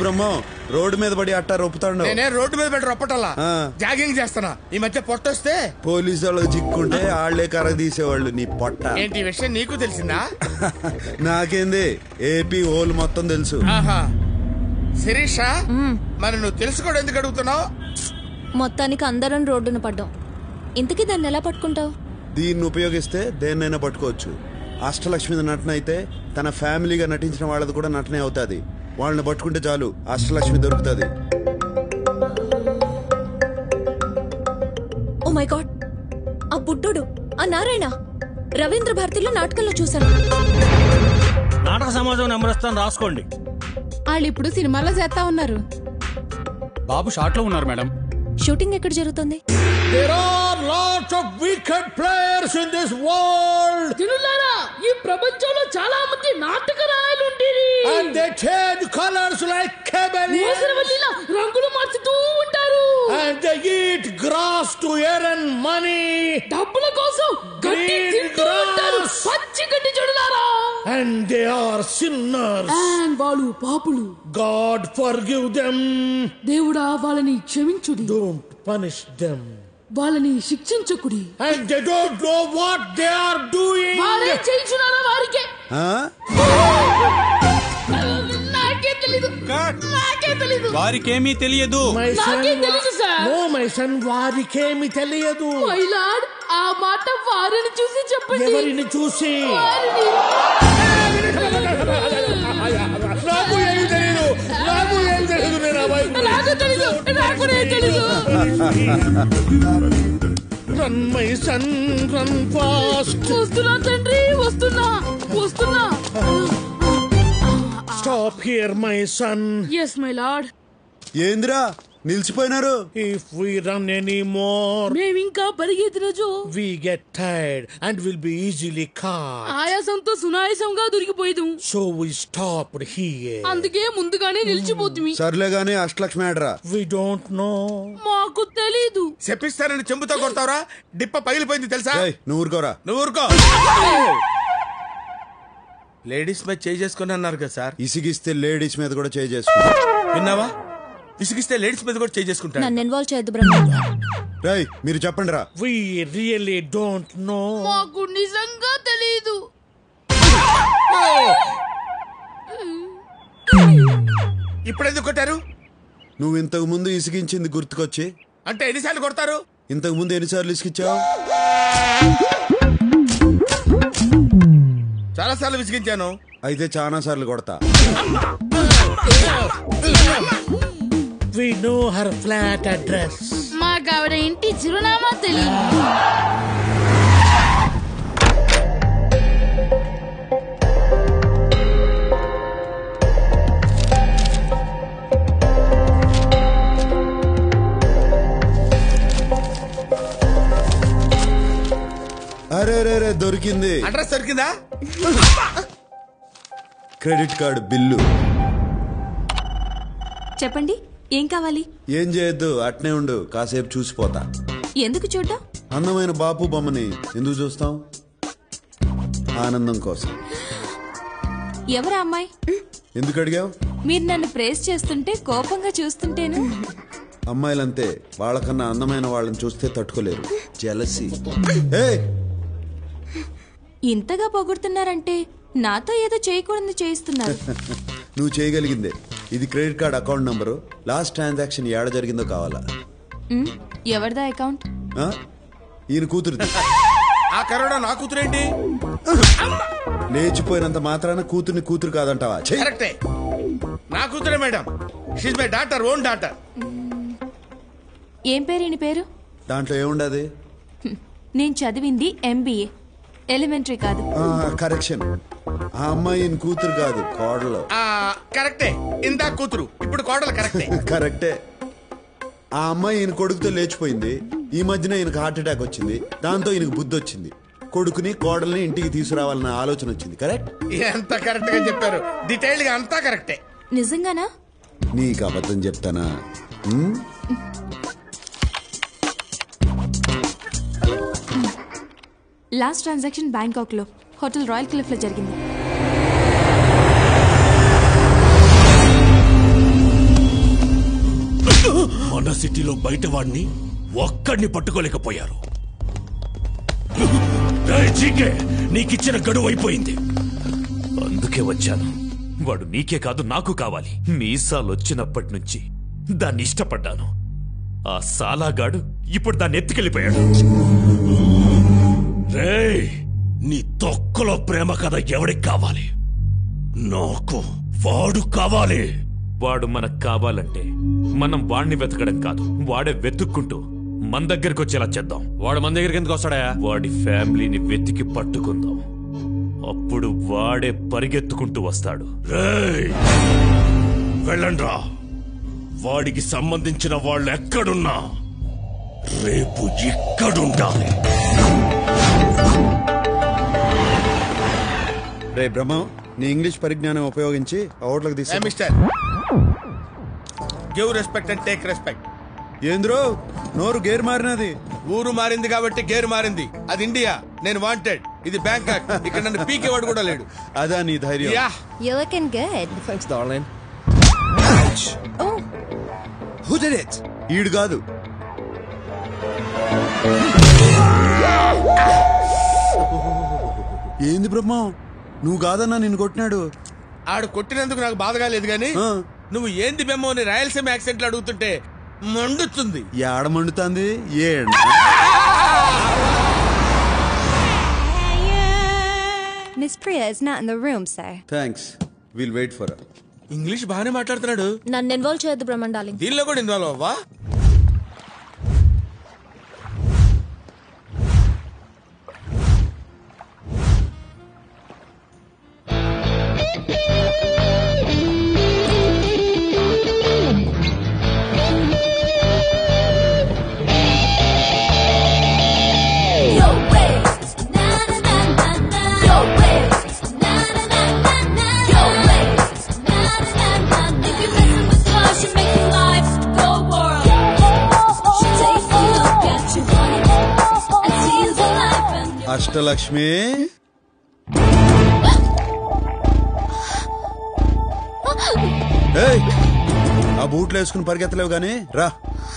బ్రహ్మం road మీద పడి అట్టా రొప్పుతాడు నేనే రోడ్డు మీద పెట్టి రొప్పటల్లా ఆ. జాగింగ్ చేస్తున్నా ఈ మధ్య పొట్టొస్తే పోలీసు వాళ్ళకి చిక్కుంటే ఆళ్లే కర్ర తీసేవాళ్ళు నీ పొట్ట ఏంటి ఈ విషయం నీకు తెలిసిందా నాకేంది ఏపీ హోల్ మొత్తం తెలుసు ఆహా శిరీష మరి నువ్వు తెలుసుకోవడం ఎందుకు అడుగుతున్నావు మొత్తానికి అందరం రోడ్డున పడ్డాం ఇంతకీ దాన్ని ఎలా పట్టుకుంటావు దీన్ని ఉపయోగిస్తే దేన్నైనా పట్టుకోవచ్చు అష్టలక్ష్మి నటన అయితే తన ఫ్యామిలీగా నటించిన వాళ్ళది కూడా నటనే అవుతాది వాళ్ళని పట్టుకుంటే చాలు అష్టలక్ష్మి దొరుకుతుంది ఓ మై గాడ్ ఆ బుడ్డోడు ఆ నారాయణ రవీంద్ర భారతిలో నాటకంలో చూశాను నాటక సమాజం నెంబర్ ఇస్తాను రాసుకోండి వాళ్ళు ఇప్పుడు సినిమాలో చేస్తా ఉన్నారు బాబు షార్ట్ లో ఉన్నారు మేడం షూటింగ్ ఎక్కడ జరుగుతుంది There are lots of wicked players in this world జనులారా ఈ ప్రపంచంలో చాలా మంది నాటక రాయలు ఉండేది and they change colors like chameleons ఊసరవల్లిలా రంగులు మార్చుతూ ఉంటారు and they eat grass to earn money డబ్బుల కోసం గడ్డి Green తింటూ ఉంటారు grass. పచ్చి గడ్డి జడులారా and they are sinners. And వాళ్ళు పాపులు God forgive them. దేవుడా వాళ్ళని క్షమించుడి Don't punish them. వాళ్ళని శిక్షించకుడి And they don't know what they are doing. వారే చేయించున్నారా వారికే ఆ? నాకే తెలీదు నాకే తెలీదు వారికేమీ తెలియదు My son, నాకేం తెలుసు సార్ no, my son, వారికేమి తెలియదు మైలాడ్ ఆ మాట వారిని చూసి చెప్పండి ఎవరిని చూసి వారిని నాకు ఏమి తెలియదు నాకు ఏమి తెలియదు నేను ఆ వైపు నాకు తెలీదు నాకు తెలీదు run my son run fast వస్తున్నా తండ్రి వస్తున్నా వస్తున్నా stop here my son yes my lord ఏందిరా నిలిచిపోయినారు if we run any more మేమింకా పరిగెత్తిన జో we get tired and will be easily caught ఆయాసంతో సునాయాసంగా దొరికిపోయేదు సో వి స్టాప్ హియర్ అందుకే ముందుగానే నిలిచిపోతుంది సర్లే గానీ అష్టలక్ష్మి ఆడరా వి డోంట్ నో మాకు తెలీదు చెప్పిస్తానని చెంబుతో కొడతావరా డిప్ప పగిలిపోయింది తెలుసా ఏయ్, నువ్వు ఊరుకోరా నువ్వు ఊరుకో లేడీస్ మీద చేయి చేసుకుని అన్నారు కదా సార్ ఇసిగిస్తే లేడీస్ మీద కూడా చేయి చేసుకో విన్నావా విసిగిస్తే లేడీస్ మీద కూడా చేయి చేసుకుంటాను నన్ను ఇన్వాల్వ్ చేయొద్దు బ్రహ్మ రై మీరు చెప్పండి రా వి రియల్లీ డోంట్ నో మాకు నిజంగా తెలీదు ఇప్పుడు ఎందుకు కొట్టారు నువ్వు ఇంతకు ముందు ఇసిగించింది గుర్తుకొచ్చి అంటే ఎన్నిసార్లు కొడతారు ఇంతకు ముందు ఎన్నిసార్లు ఇసిగిచ్చావు చాలా సార్లు విసిగించాను అయితే చాలా సార్లు కొడతా we know her flat address మాకు ఆవిడ ఇంటి చిరునామా తెలియదు అరే అరే అరే దొరికింది అడ్రస్ దొరికిందా క్రెడిట్ కార్డు బిల్లు చెప్పండి ఏం కావాలి ఏం చేయొద్దు అట్నే ఉండు కాసేపు చూసిపోతా ఎందుకు చూడ్డం అందమైన బాపు బొమ్మని ఎందుకు చూస్తాం ఆనందం కోసం ఎవరా అమ్మాయి ఎందుకు అడిగావు మీరు నన్ను ప్రేస్ చేస్తుంటే కోపంగా చూస్తుంటేను అమ్మాయిలంతే వాళ్ళకన్నా అందమైన వాళ్ళని చూస్తే తట్టుకోలేరు జలసి ఏ ఇంతగా పొగుడుతున్నారంటే నాతో ఏదో చేయకూడదు చేయిస్తున్నారు నువ్వు చేయగలిగిందే ఇది credit card account number last transaction ఏడ జరిగిందో కావాలా ఉమ్, ఎవరిదా అకౌంట్ ఆ? ఈయన కూతురుది ఆ కరోనా నా కూతురేంటి లేచిపోయినంత మాత్రాన కూతుర్ని కూతురు కాదంటావా చెయ్. కరెక్టే నా కూతురే madam she's my daughter own daughter ఏం పేరు ఈయన పేరు దాంట్లో ఏముండదు హ్మ్, నేను చదివింది ఎంబీఏ ఎలిమెంటరీ కాదు కరెక్షన్ ఆ అమ్మాయి ఈయన కూతురు కాదు కోడలు ఆ కరెక్టే ఇందా కూతురు ఇప్పుడు కోడలు కరెక్టే కరెక్టే ఆ అమ్మాయి ఈయన కొడుకుతో లేచిపోయింది ఈ మధ్యన ఈయనకు హార్ట్ అటాక్ వచ్చింది దాంతో ఈయనకు బుద్ధి వచ్చింది కొడుకుని కోడల్ని ఇంటికి తీసుకురావాలన్న ఆలోచన వచ్చింది కరెక్ట్ ఎంత కరెక్ట్ గా చెప్పారు డీటెయిల్డ్ గా అంతా కరెక్టే నిజంగానా నీకు అబద్ధం చెప్తానా ఉమ్? లాస్ట్ ట్రాన్సాక్షన్ బ్యాంకాక్ లో హోటల్ రాయల్ క్లిఫ్ లో జరిగింది సిటీలో బయట వాడిని ఒక్కడిని పట్టుకోలేకపోయారు రేయ్ జీకే నీకిచ్చిన గడువు అయిపోయింది అందుకే వచ్చాను వాడు నీకే కాదు నాకు కావాలి మీసాలు వచ్చినప్పటి నుంచి దాన్ని ఇష్టపడ్డాను ఆ సాలాగాడు ఇప్పుడు దాన్ని ఎత్తుకెళ్ళిపోయాడు రేయ్ నీ తొక్కలో ప్రేమ కథ ఎవడికి కావాలి నాకు వాడు కావాలి వాడు మనకు కావాలంటే మనం వాణ్ణి వెతకడం కాదు వాడే వెతుక్కుంటూ మన దగ్గరికి వచ్చేలా చేద్దాం వాడు మన దగ్గరికి ఎందుకు వస్తాడా వాడి ఫ్యామిలీని వెతికి పట్టుకుందాం అప్పుడు వాడే పరిగెత్తుకుంటూ వస్తాడు రేయ్ వెళ్ళండ్రా వాడికి సంబంధించిన వాళ్ళు ఎక్కడున్నా రేపు ఇక్కడుండాలి రే బ్రహ్మం నీ ఇంగ్లీష్ పరిజ్ఞానం ఉపయోగించి అవుట్లకు ఏ తీసి mister give respect and take respect ఏంద్రో నోరు గేర్ మారినది ఊరు మారింది కాబట్టి గేరు మారింది అది ఇండియా నేను వాంటెడ్ ఇది బ్యాంకాక్ ఇక్కడ నన్ను పీకేవాడు కూడా లేడు అదా నీ ధైర్యం yeah You're looking good. Thanks darling Oh, who did it ఈడు కాదు ఏంది బ్రహ్మం నువ్వు కాదన్నా నిన్ను కొట్టినాడు ఆడు కొట్టినందుకు నాకు బాధగా లేదు గానీ ఆ. నువ్వు ఏంది బెమ్మో అని రాయలసీమ యాక్సెంట్ లో అడుగుతుంటే మండుతుంది ఏడ మండుతాంది ఏడ Miss Priya is not in the room, sir. Thanks will wait for English బాగానే మాట్లాడుతున్నాడు నన్ను ఇన్వాల్వ్ చేయొద్దు బ్రహ్మం డార్లింగ్ దీనిలో కూడా ఇన్వాల్వ్ అవ్వా అష్టలక్ష్మి ఏయ్, ఆ బూట్లు వేసుకుని పరిగెత్తలేవు గాని రా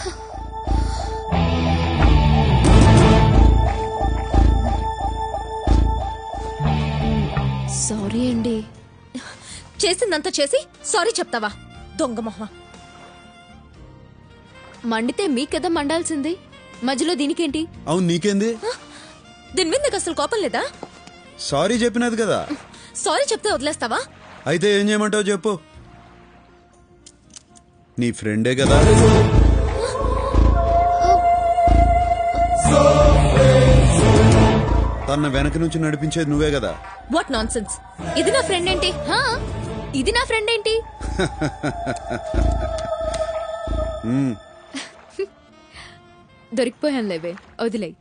సారీ అండి చేసిందంతా చేసి సారీ చెప్తావా దొంగ మొహ మండితే మీకెదా మండాల్సింది మధ్యలో దీనికేంటి అవును నీకేంది దీని మీద నీకు అసలు కోపం లేదా సారీ చెప్పినది కదా సారీ చెప్తే వదిలేస్తావా అయితే ఏం చేయమంటావు చెప్పు నీ ఫ్రెండే కదా తన వెనక నుంచి నడిపించేది నువ్వే కదా వాట్ నాన్ సెన్స్ ఇది నా ఫ్రెండ్ ఏంటి హా? ఇది నా ఫ్రెండ్ ఏంటి దొరికిపోయాను లేవే వదిలే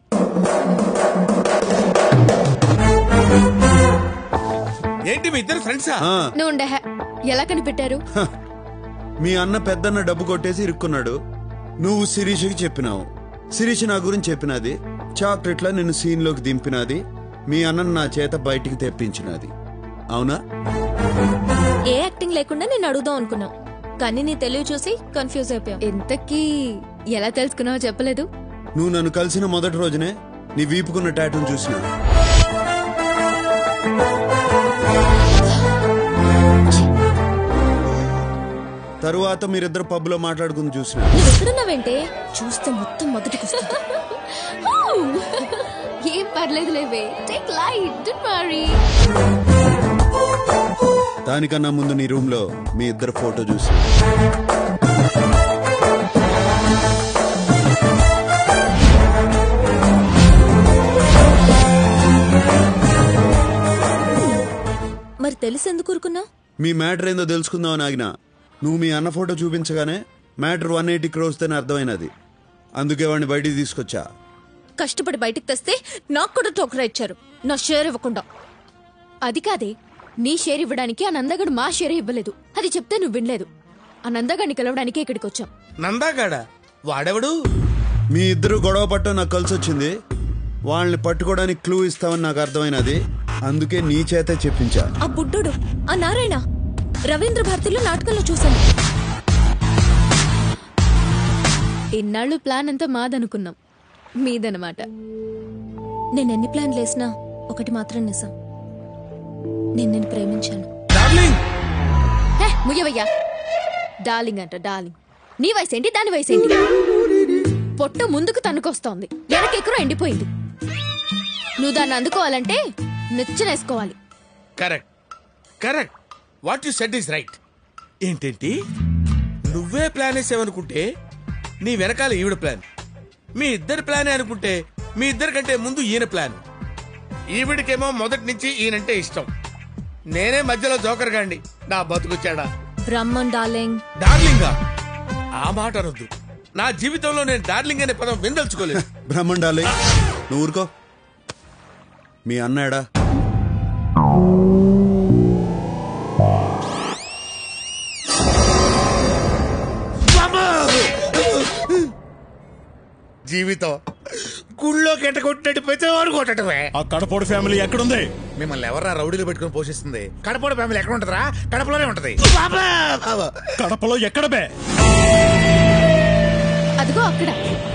ఏంటి మీ ఇద్దరు ఫ్రెండ్సా ఆ, నువ్వు ఉండే హే. ఎలా కనిపెట్టారు మీ అన్న పెద్దన్న డబ్బు కొట్టేసి ఇరుక్కున్నాడు నువ్వు శిరీషకి చెప్పినావు శిరీష్ నా గురించి చెప్పినది చాక్లెట్లా నిన్ను సీన్ లోకి దింపినది మీ అన్న నా చేత బయటికి తెప్పించినది అవునా ఏ యాక్టింగ్ లేకుండా నేను అడుగుదాం అనుకున్నా కానీ నీ తెలివి చూసి కన్ఫ్యూజ్ అయిపోయాం ఇంతకీ ఎలా తెలుసుకున్నావో చెప్పలేదు నువ్వు నన్ను కలిసిన మొదటి రోజునే నీ వీపుకున్న టాటూను చూసిన తరువాత మీరిద్దరు పబ్లో మాట్లాడుకుని చూసిన నువ్వు ఎక్కడున్నావేంటే చూస్తే మొత్తం మొదటికి వస్తుంది. ఏం పర్లేదు లేవే టేక్ లైట్ డోంట్ వరీ దానికన్నా ముందు నీ రూమ్ లో మీ ఇద్దరు ఫోటో చూసి మరి తెలిసి ఎందుకు ఊరుకున్నావు మీ మ్యాటర్ ఏందో తెలుసుకుందామని ఆగిన నువ్వు మీ అన్న ఫోటో చూపించగానే మ్యాటర్ వన్ ఎయిటీ క్రోర్స్ అని అర్థమైనది అందుకే వాడిని బయటికి తీసుకొచ్చా కష్టపడి బయటికి తెస్తే నాకు కూడా టోకరా ఇచ్చారు నా షేర్ ఇవ్వకుండా అది కాదే నీ షేర్ ఇవ్వడానికి ఆ నందగడు మా షేర్ ఇవ్వలేదు అది చెప్తే నువ్వు వినలేదు ఆ నందగాడిని కలవడానికి ఇక్కడికి వచ్చాం నందాగాడ వాడెవడు మీ ఇద్దరు గొడవ పట్టం నాకు కలిసి వచ్చింది వాళ్ళని పట్టుకోవడానికి క్లూ ఇస్తామని నాకు అర్థమైనది అందుకే నీ చేతే చెప్పించా ఆ బుడ్డోడు ఆ నారాయణ రవీంద్ర భారతిలో నాటకంలో చూశాను ఇన్నాళ్ళు ప్లాన్ అంతా మాదనుకున్నాం మీదనమాట నేను ఎన్ని ప్లాన్లు వేసినా ఒకటి మాత్రం నిజం నేను నేను ప్రేమించాను డార్లింగ్ హే, ముయ్యవయ్యా డార్లింగ్ అంట డార్లింగ్ నీ వయసు ఏంటి దాని వయసు ఏంటి పొట్ట ముందుకు తన్నుకొస్తోంది వెనకెక్కరో ఎండిపోయింది నువ్వు దాన్ని అందుకోవాలంటే నిచ్చనేసుకోవాలి correct correct what you set is right ఏంటేంటి నువ్వే ప్లాన్ వేసావనుకుంటే నీ వెనకాల ఈవిడ ప్లాన్ మీ ఇద్దరి ప్లానే అనుకుంటే మీ ఇద్దరి కంటే ముందు ఈయన ప్లాన్ ఈవిడికేమో మొదటి నుంచి ఈయనంటే ఇష్టం నేనే మధ్యలో జోకర్ గాండి నా బతుకొచ్చాడా బ్రహ్మన్ డార్లింగ్ డార్లింగా ఆ మాట అనొద్దు నా జీవితంలో నేను డార్లింగ్ అనే పదం విందల్చుకోలేదు బ్రహ్మండాలి నువ్వు ఊరుకో మీ అన్నాడా జీవితం గుళ్ళో కెట్ట కొట్టినట్టు ప్రతివాడు కొట్టడమే ఆ కడపోడు ఫ్యామిలీ ఎక్కడుంది మిమ్మల్ని ఎవరా రౌడీలు పెట్టుకుని పోషిస్తుంది కడపడ ఫ్యామిలీ ఎక్కడ ఉంటదిరా కడపలోనే ఉంటది కడపలో ఎక్కడ బే అదిగో అక్కడ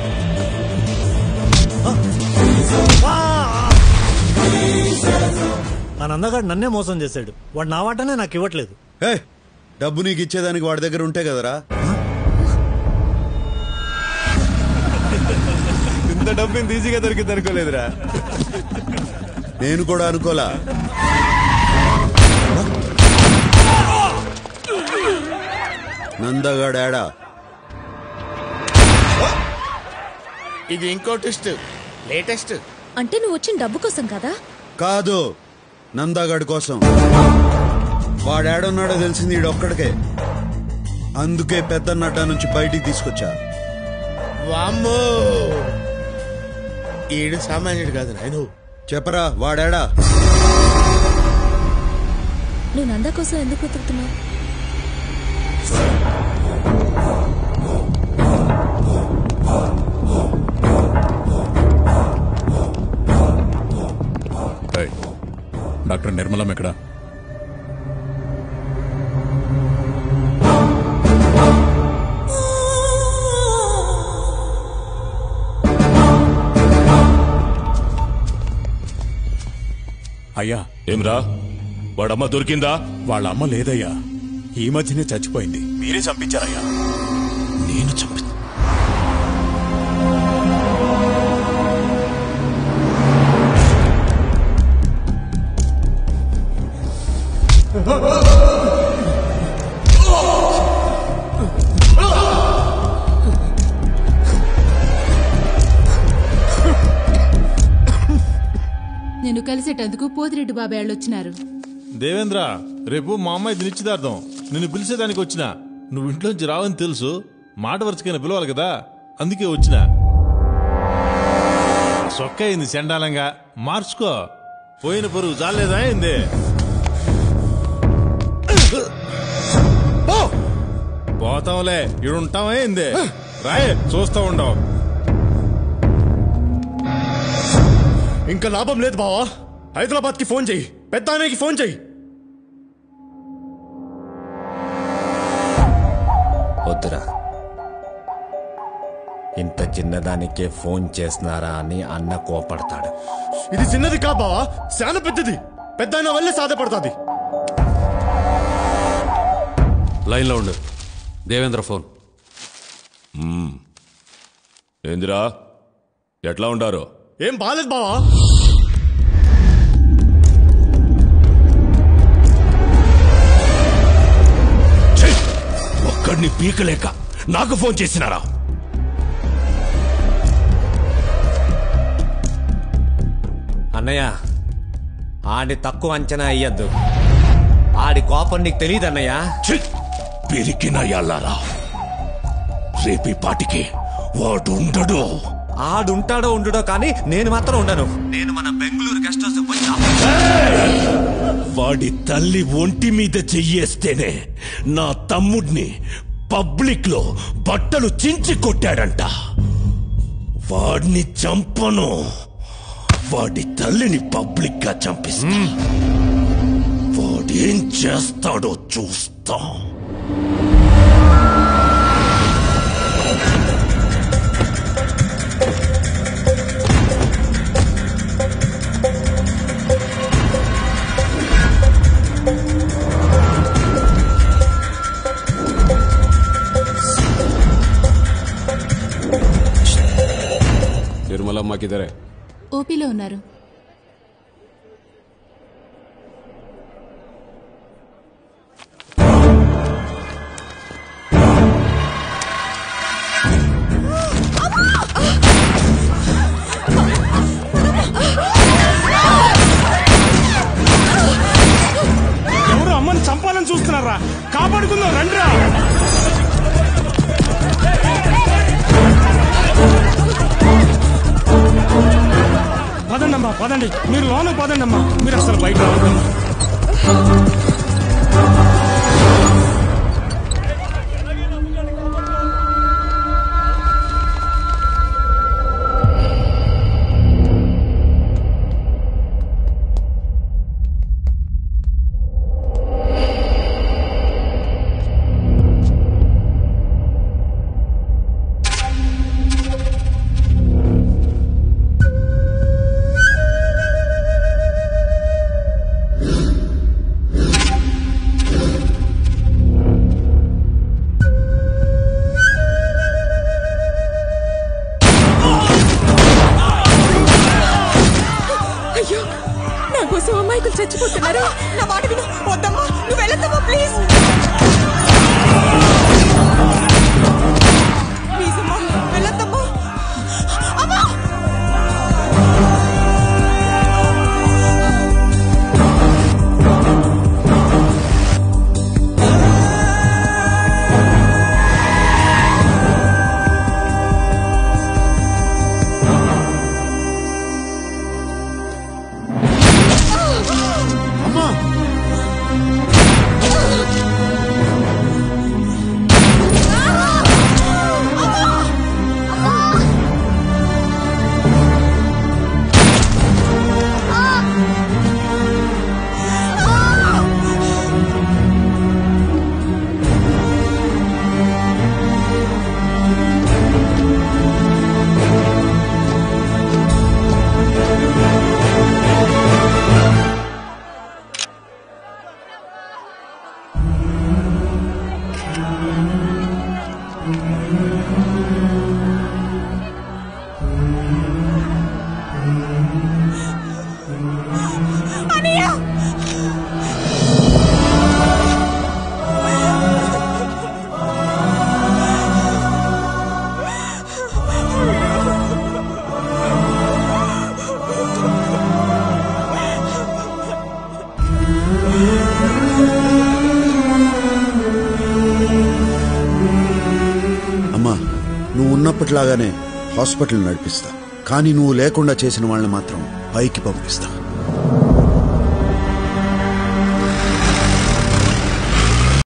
ఆ నందగాడు నన్నే మోసం చేశాడు వాడు నా వాటనే నాకు ఇవ్వట్లేదు ఏ డబ్బు నీకు ఇచ్చేదానికి వాడి దగ్గర ఉంటే కదరా ఇంత డబ్బు ఇంత ఈజీగా దొరికింది అనుకోలేదురా నేను కూడా అనుకోలా నందగాడాడా ఇది ఇంకో టెస్ట్ లేటెస్ట్ అంటే నువ్వు వచ్చిన డబ్బు కోసం కదా కాదు నందాగాడి కోసం వాడేడున్నాడో తెలిసింది ఈడొక్కడికే అందుకే పెద్ద నడ్డా నుంచి బయటికి తీసుకొచ్చా వామ్మో ఈడు సామాన్యుడు కాదు నాయను చెప్పరా వాడాడా నువ్వు నందా కోసం ఎందుకు వెతుకుతున్నావు డాక్టర్ నిర్మలం ఎక్కడ అయ్యా ఏమ్రా వాడమ్మ దొరికిందా వాళ్ళ అమ్మ లేదయ్యా ఈ మధ్యనే చచ్చిపోయింది మీరే చంపించారయ్యా నేను చంపి నేను కలిసేటందుకు పోతిరెడ్డి బాబాయ్ వాళ్ళు వచ్చినారు దేవేంద్ర రేపు మా అమ్మాయి నిశ్చితార్థం నిన్ను పిలిచేదానికి వచ్చిన నువ్వు ఇంట్లోంచి రావని తెలుసు మాట వరుసకైనా పిలవాలి కదా అందుకే వచ్చిన సొక్క అయింది చండాలంగా మార్చుకో పోయిన పరువు చాలేదా అయింది పోతాంలే ఇడుంటాం అయింది రాయ్ చూస్తా ఉండవు ఇంకా లాభం లేదు బావా హైదరాబాద్ కి ఫోన్ చెయ్యి పెద్ద ఫోన్ చెయ్యి వద్దురా ఇంత చిన్నదానికే ఫోన్ చేస్తున్నారా అని అన్న కోపడతాడు ఇది చిన్నది కా బావా చాలా పెద్దది పెద్ద వల్లే సాధపడుతుంది లైన్లో ఉండు దేవేంద్ర ఫోన్ ఏందిరా ఎట్లా ఉండారు ఏం బాలేదు బావా ఒక్కడిని పీకలేక నాకు ఫోన్ చేసినారా అన్నయ్య ఆడి తక్కువ అంచనా అయ్యద్దు ఆడి కోపం నీకు తెలియదు అన్నయ్య పిరికిన ఎల్లారా రేపీ పాటికి వాడు ఉండడు ఆడుంటాడో ఉండుడో కానీ నేను మాత్రం ఉండను నేను మన బెంగళూరు గెస్ట్ హౌస్ పోయినా వాడి తల్లి ఒంటి మీద చెయ్యేస్తేనే నా తమ్ముడిని పబ్లిక్ లో బట్టలు చించి కొట్టాడంట వాడిని చంపను వాడి తల్లిని పబ్లిక్ గా చంపిస్తా వాడేం చేస్తాడో చూస్తా अम्मा किधर है ఓపీలో ఉన్నారు ఎవరు అమ్మని చంపాలని చూస్తున్నారా కాపాడుకుందాం రండిరా పదండి అమ్మా పదండి మీరు లోన పదండి అమ్మా మీరు అసలు బయట రావద్దు అయ్యో నా కోసం అమ్మాయికులు చచ్చిపోతున్నారు నా మాట విను వద్దమ్మా నువ్వు వెళ్ళొద్దమ్మా ప్లీజ్ ప్లీజ్ అమ్మా వెళ్ళొద్దమ్మా అమ్మా అమ్మా అనియా అమ్మా నువ్వు ఉన్నప్పటిలాగానే హాస్పిటల్ నడిపిస్తా కానీ నువ్వు లేకుండా చేసిన వాళ్ళని మాత్రం పైకి పంపిస్తా